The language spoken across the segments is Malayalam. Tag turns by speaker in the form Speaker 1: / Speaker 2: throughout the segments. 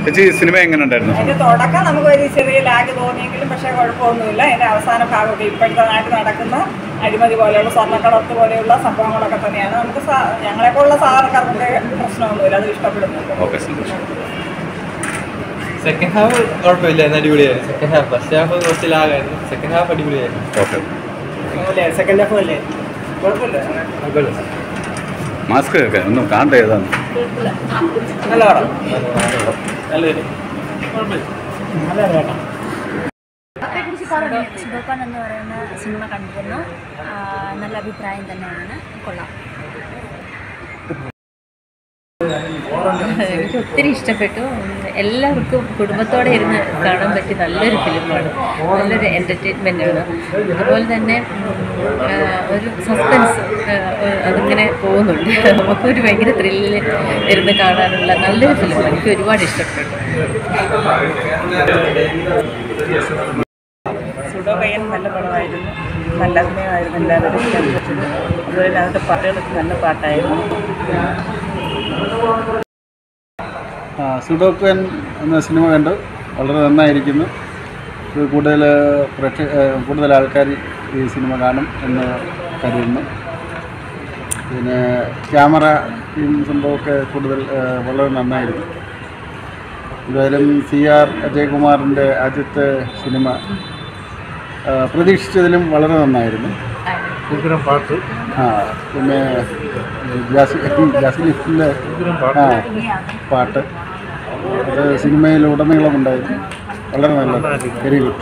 Speaker 1: ചേച്ചി സിനിമ എങ്ങനെ ഉണ്ടായിരുന്നു
Speaker 2: അതിന്റെ തുടക്കം നമുക്ക് ഒരു ചെറിയ ലാഗ് തോന്നിയെങ്കിലും പക്ഷേ കുഴപ്പമൊന്നുമില്ല അതിന്റെ അവസാന ഭാഗമൊക്കെ ഇപ്പോഴത്തെ നാട്ടിൽ നടക്കുന്ന അഴിമതി പോലെയുള്ള സ്വർണ്ണക്കടത്ത് പോലെയുള്ള സംഭവങ്ങളൊക്കെ തന്നെയാണ് നമുക്ക് സാ- ഞങ്ങളെപ്പോലുള്ള സാധാരണക്കാർക്ക് പ്രശ്നമൊന്നുമില്ല അത് ഇഷ്ടപ്പെടുന്നുണ്ട്
Speaker 1: ഓക്കെ സന്തോഷം
Speaker 3: സെക്കൻഡ് ഹാഫ് കുഴപ്പമില്ലായിരുന്നു അടിപൊളിയായിരുന്നു സെക്കൻഡ് ഹാഫ് ഫസ്റ്റ് ഹാഫ് കുറച്ച് ലാഗായിരുന്നു സെക്കൻഡ് ഹാഫ് അടിപൊളിയായിരുന്നു
Speaker 1: ഓക്കെ
Speaker 4: സെക്കൻഡ് ഹാഫ് അല്ലേ കുഴപ്പമില്ല
Speaker 3: കുഴപ്പമില്ല
Speaker 1: മാസ്ക് ഒക്കെ ഒന്നും കാണണ്ട ഏതാണ്
Speaker 4: നല്ല പടം നല്ലൊരു
Speaker 5: ശുഭപ്പാൻ എന്ന് പറയുന്ന സിനിമ കണ്ടിരുന്നു ആ, നല്ല അഭിപ്രായം തന്നെയാണ് കൊള്ളാം
Speaker 6: എനിക്ക് ഒത്തിരി ഇഷ്ടപ്പെട്ടു എല്ലാവർക്കും കുടുംബത്തോടെ ഇരുന്ന് കാണാൻ പറ്റിയ നല്ലൊരു ഫിലിമാണ് നല്ലൊരു എൻ്റർടൈൻമെൻ്റ് ആണ് അതുപോലെ തന്നെ ആ, ഒരു സസ്പെൻസ് അതിങ്ങനെ പോകുന്നുണ്ട് നമുക്കൊരു ഭയങ്കര ത്രില്ലിൽ ഇരുന്ന് കാണാനുള്ള നല്ലൊരു ഫിലിമാണ് എനിക്ക് ഒരുപാട് ഇഷ്ടപ്പെട്ടു
Speaker 2: സുഡോകയൻ നല്ല പടമായിരുന്നു നല്ല അഭിനയമായിരുന്നു എല്ലാവരും ഇഷ്ടപ്പെട്ടത് അതുപോലെ അതിനകത്തെ പാട്ടുകളൊക്കെ നല്ല പാട്ടായിരുന്നു
Speaker 7: സുഡോക്കൻ എന്ന സിനിമ കണ്ടു വളരെ നന്നായിരിക്കുന്നു ഇത് കൂടുതൽ പ്രേക്ഷ ഏഹ് കൂടുതൽ ആൾക്കാർ ഈ സിനിമ കാണും എന്ന് കരുതുന്നു പിന്നെ ക്യാമറ ടീം സംഭവമൊക്കെ കൂടുതൽ ഏഹ് വളരെ നന്നായിരുന്നു എന്തായാലും സി ആർ അജയ്കുമാറിൻ്റെ ആദ്യത്തെ സിനിമ ഏഹ് പ്രതീക്ഷിച്ചതിലും വളരെ നന്നായിരുന്നു പാട്ട് ആ പിന്നെ ജാസി ജാസിലിഫിൻ്റെ ആ പാട്ട് അത് സിനിമയിൽ ഉടനീളം ഉണ്ടായിരുന്നു വളരെ നല്ലത് വെരി ഗുഡ്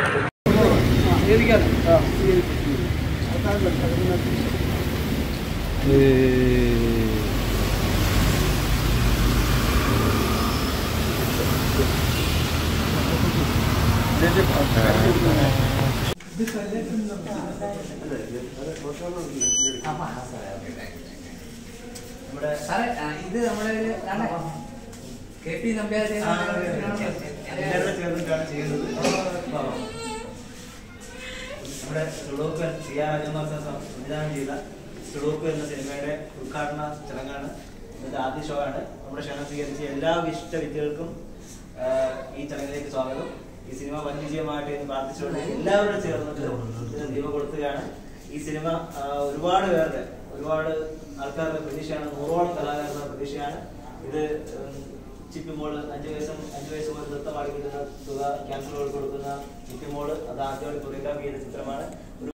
Speaker 4: സാറേ ആ, ഇത് നമ്മുടെ ഒരു കെ പി നമ്പ്യാർ
Speaker 8: നമ്മുടെ സുഡോക്കൻ സി ആർ രാജകുമാർ സാർ സംവിധാനം ചെയ്ത സുഡോക്കു എന്ന സിനിമയുടെ ഉദ്ഘാടന ചടങ്ങാണ് ഇന്നത്തെ ആദ്യ ഷോ ആണ് നമ്മുടെ ക്ഷണം സ്വീകരിച്ച എല്ലാ ഇഷ്ട വ്യക്തികൾക്കും ആ, ഈ ചടങ്ങിലേക്ക് സ്വാഗതം ഈ സിനിമ വൻ വിജയമായിട്ട് എന്ന് പ്രാർത്ഥിച്ചുകൊണ്ട് എല്ലാവരും ചേർന്നിട്ട് ഇതിന് ദീപം കൊടുക്കുകയാണ് ഈ സിനിമ ആ, ഒരുപാട് പേരുടെ ഒരുപാട് ആൾക്കാരുടെ പ്രതീക്ഷയാണ് നൂറോളം കലാകാരുടെ പ്രതീക്ഷയാണ് ഇത് ഉം, ചിപ്പിമോള് അഞ്ച് വയസ്സും അഞ്ച് വയസ്സ് മുതൽ നൃത്തം ആടി കിട്ടുന്ന തുക ക്യാൻസറുകൾ കൊടുക്കുന്ന ചിപ്പിമോള് അത് ആദ്യമായി കൊറിയോഗ്രാഫി ചെയ്ത ചിത്രമാണ്